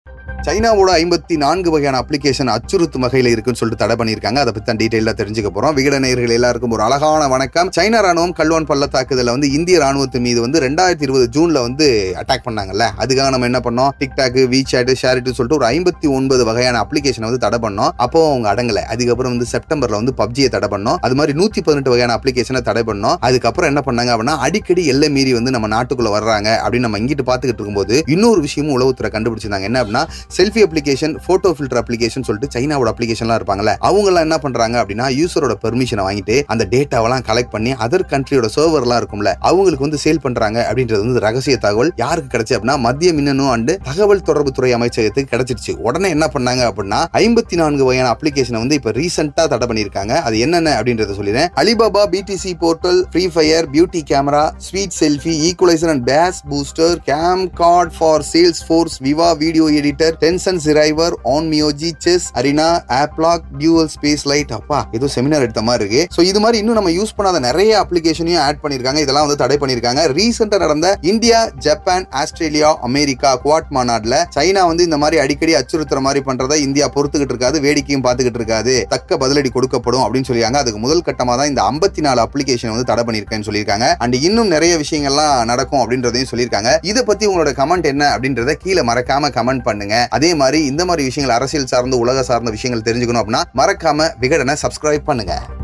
சைனாவோட ஐம்பத்தி நான்கு வகையான அப்ளிகேஷன் அச்சுறுத்தும் வகையில் இருக்குன்னு சொல்லிட்டு தடை பண்ணியிருக்காங்க அதை பத்தி தான் டீட்டெயிலாக தெரிஞ்சுக்க போறோம் விகட நேயர்கள் எல்லாருக்கும் ஒரு அழகான வணக்கம் சைனா ராணுவம் கல்வான் பள்ளத்தாக்குதல வந்து இந்திய ராணுவத்தின் மீது வந்து ரெண்டாயிரத்தி இருபது ஜூன்ல வந்து அட்டாக் பண்ணாங்கல்ல அதுக்காக நம்ம என்ன பண்ணோம் டிக்டாக் வி சாட் ஷேரிட்டு சொல்லிட்டு ஒரு ஐம்பத்தி ஒன்பது வகையான அப்ளிகேஷனை வந்து தடை பண்ணோம் அப்போ அவங்க அடங்கல அதுக்கப்புறம் வந்து செப்டம்பர்ல வந்து பப்ஜியை தடை பண்ணோம் அது மாதிரி நூத்தி பதினெட்டு வகையான அப்ளிகேஷனை தடை பண்ணோம் அதுக்கப்புறம் என்ன பண்ணாங்க அப்படின்னா அடிக்கடி எல்லை மீறி வந்து நம்ம நாட்டுக்குள்ள வர்றாங்க அப்படின்னு நம்ம இங்கிட்டு பார்த்துக்கிட்டு இருக்கும்போது இன்னொரு விஷயமும் உளவுத்துறை கண்டுபிடிச்சிருந்தாங்க என்ன அப்படின்னா selfie application photo filter application சொல்லிட்டு சைனாவோட அப்ளிகேஷன்லாம் இருப்பாங்கல்ல அவங்க எல்லாம் என்ன பண்றாங்க அப்படின்னா யூசரோட பெர்மிஷனை வாங்கிட்டு அந்த டேட்டாவெல்லாம் கலெக்ட் பண்ணி அதர் கண்ட்ரியோட சர்வர்லாம் இருக்கும்ல அவங்களுக்கு வந்து சேல் பண்றாங்க அப்படின்றது வந்து ரகசிய தகவல் யாருக்கு கிடைச்சு அப்படின்னா மத்திய மின்னணு அண்டு தகவல் தொடர்பு துறை அமைச்சகத்துக்கு கிடைச்சிருச்சு உடனே என்ன பண்ணாங்க அப்படின்னா ஐம்பத்தி நான்கு வகையான அப்ளிகேஷனை வந்து இப்ப ரீசெண்டா தடை பண்ணிருக்காங்க அது என்னென்ன அப்படின்றத சொல்லிடுறேன் அலிபாபா பிடிசி portal free fire beauty camera sweet selfie equalizer and bass booster cam card for Salesforce Viva video editor Tencent சிரைவர் Onmyoji chess arena AppLock dual space lite அப்பா ஏதோ செமினார் எடுத்த மாதிரி இருக்கு ஸோ இது மாதிரி இன்னும் நம்ம யூஸ் பண்ணாத நிறைய அப்ளிகேஷனையும் ஆட் பண்ணிருக்காங்க இதெல்லாம் வந்து தடை பண்ணிருக்காங்க ரீசெண்டா நடந்த India Japan Australia America Quad மாநாடுல சைனா வந்து இந்த மாதிரி அடிக்கடி அச்சுறுத்துற மாதிரி பண்றதை இந்தியா பொறுத்துக்கிட்டு இருக்காது வேடிக்கையும் பார்த்துக்கிட்டு இருக்காது தக்க பதிலடி கொடுக்கப்படும் அப்படின்னு சொல்லியிருக்காங்க அதுக்கு முதல் கட்டமா தான் இந்த ஐம்பத்தி நாலு அப்ளிகேஷன் வந்து தடை பண்ணிருக்கேன்னு சொல்லியிருக்காங்க அண்ட் இன்னும் நிறைய விஷயங்கள்லாம் நடக்கும் அப்படின்றதையும் சொல்லியிருக்காங்க இதை பத்தி உங்களோட கமெண்ட் என்ன அப்படின்றத கீழே மறக்காம கமெண்ட் பண்ணுங்க அதே மாதிரி இந்த மாதிரி விஷயங்கள் அரசியல் சார்ந்த உலக சார்ந்த விஷயங்கள் தெரிஞ்சுக்கணும் அப்படின்னா மறக்காம விகடனை சப்ஸ்கிரைப் பண்ணுங்க